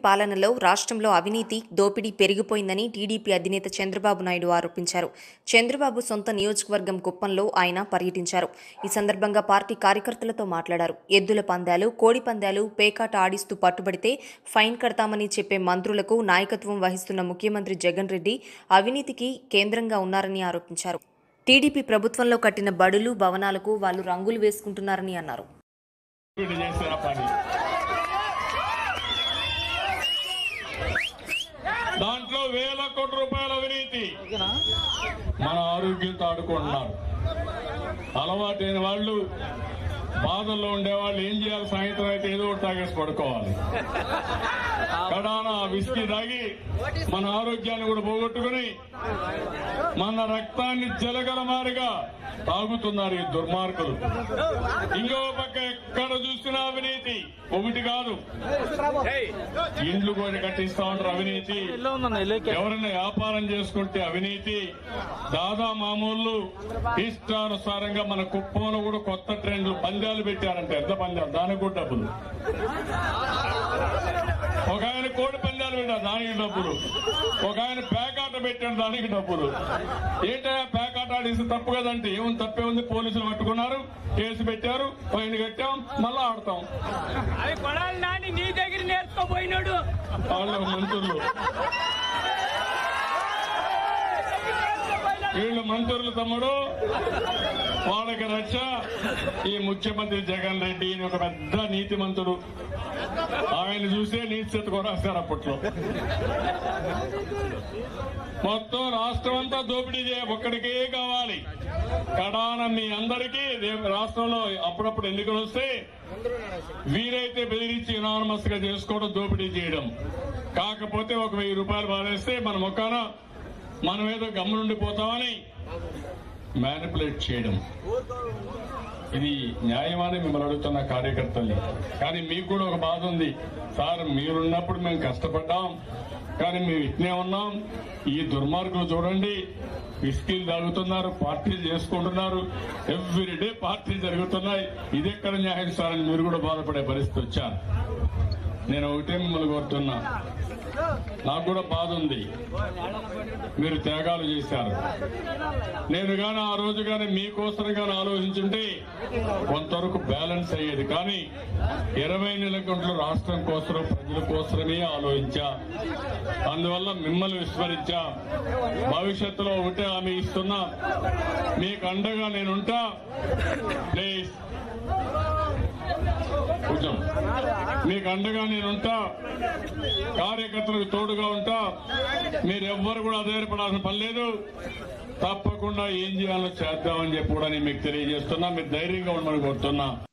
పాలనలో రాష్ట్రంలో అవినీతి దోపిడీ పెరిగిపోయిందని టీడీపీ అధినేత చంద్రబాబు నాయుడు ఆరోపించారు చంద్రబాబు సొంత నియోజకవర్గం కుప్పంలో ఆయన పర్యటించారు ఈ సందర్భంగా పార్టీ కార్యకర్తలతో మాట్లాడారు ఎద్దుల పందాలు కోడి పందాలు పేకాట ఆడిస్తూ పట్టుబడితే ఫైన్ కడతామని చెప్పే మంత్రులకు నాయకత్వం వహిస్తున్న ముఖ్యమంత్రి జగన్ రెడ్డి అవినీతికి కేంద్రంగా ఉన్నారని ఆరోపించారు టీడీపీ ప్రభుత్వంలో కట్టిన బడులు భవనాలకు వాళ్ళు రంగులు వేసుకుంటున్నారని అన్నారు వీళ్ళు చేసిన పని దాంట్లో వేల కోట్ల రూపాయల అవినీతి మన ఆరోగ్యంతో ఆడుకుంటున్నారు అలవాటైన వాళ్ళు బాధల్లో ఉండేవాళ్ళు ఏం చేయాలి సాయంత్రం అయితే ఏదో ఒకటి తాగేసి పడుకోవాలి కడాన విస్కీ తాగి మన ఆరోగ్యాన్ని కూడా పోగొట్టుకుని మన రక్తాన్ని జలగలమారిగా తాగుతున్నారు ఈ దుర్మార్గులు ఇంకో పక్క ఎక్కడ చూసినా అవినీతి ఒకటి కాదు ఇండ్లు కూడా కట్టిస్తా ఉంటారు అవినీతి ఎవరైనా వ్యాపారం చేసుకుంటే అవినీతి దాదా మామూలు ఇష్టానుసారంగా మన కుప్పంలో కూడా కొత్త ట్రెండ్లు పందాలు పెట్టారంటే ఎంత పందాలు దానికి కూడా డబ్బులు ఒక ఆయన కోడి పందాలు పెట్టారు దానికి డబ్బులు ఒక ఆయన పేకాట పెట్టాడు దానికి డబ్బులు ఏంటయ్యా పేకాట ఆడేసి తప్పు కదంటే ఏముంది తప్పే ఉంది పోలీసులు పట్టుకున్నారు కేసు పెట్టారు ఫైన్ కట్టాం మళ్ళా ఆడతాం అవి కొడాలి నాని నీ దగ్గర నేర్చుకోపోయినాడు వాళ్ళ మంత్రులు వీళ్ళు మంత్రులు తమ్ముడు వాళ్ళకి రక్ష ఈ ముఖ్యమంత్రి జగన్ రెడ్డి ఈయన ఒక పెద్ద నీతిమంతుడు ఆయన చూసే నీతి చేత కూడా రాశారు అప్పట్లో మొత్తం రాష్ట్రం అంతా దోపిడీ చేయ ఒక్కడికే కావాలి కడాన మీ అందరికీ రేపు రాష్ట్రంలో అప్పుడప్పుడు ఎన్నికలు వస్తే వీరైతే బెదిరించి అనానమస్ గా చేసుకోవడం దోపిడీ చేయడం కాకపోతే ఒక వెయ్యి రూపాయలు పారేస్తే మన మొక్కన మనం ఏదో గమ్మునుండిపోతామని మ్యానిపులేట్ చేయడం ఇది న్యాయమని మిమ్మల్ని అడుగుతున్న కార్యకర్తల్ని కానీ మీకు కూడా ఒక బాధ ఉంది సార్ మీరున్నప్పుడు మేము కష్టపడ్డాం కానీ మేము ఇట్నే ఉన్నాం ఈ దుర్మార్గులు చూడండి విస్కీలు తాగుతున్నారు పార్టీలు చేసుకుంటున్నారు ఎవ్రీ డే పార్టీలు జరుగుతున్నాయి ఇది ఎక్కడ న్యాయం సార్ అని మీరు కూడా బాధపడే పరిస్థితి వచ్చారు నేను ఒకటే మిమ్మల్ని కోరుతున్నా నాకు కూడా బాధ ఉంది మీరు త్యాగాలు చేశారు నేను గాని ఆ రోజు గాని మీకోసం గాని ఆలోచించుంటే కొంతవరకు బ్యాలెన్స్ అయ్యేది కానీ ఇరవై నెలల గంటలు రాష్ట్రం కోసం ప్రజల కోసమే ఆలోచించా అందువల్ల మిమ్మల్ని విస్మరించా భవిష్యత్తులో ఒకటే హామీ ఇస్తున్నా మీకు అండగా నేనుంటా ప్లీజ్ కొంచెం మీకు అండగా నేనుంటా కార్యకర్తలకు తోడుగా ఉంటా మీరెవ్వరు కూడా ఆధారపడాల్సిన పని లేదు తప్పకుండా ఏం చేయాలో చేద్దామని చెప్పి కూడా నేను మీకు తెలియజేస్తున్నా మీరు ధైర్యంగా ఉండమని కోరుతున్నా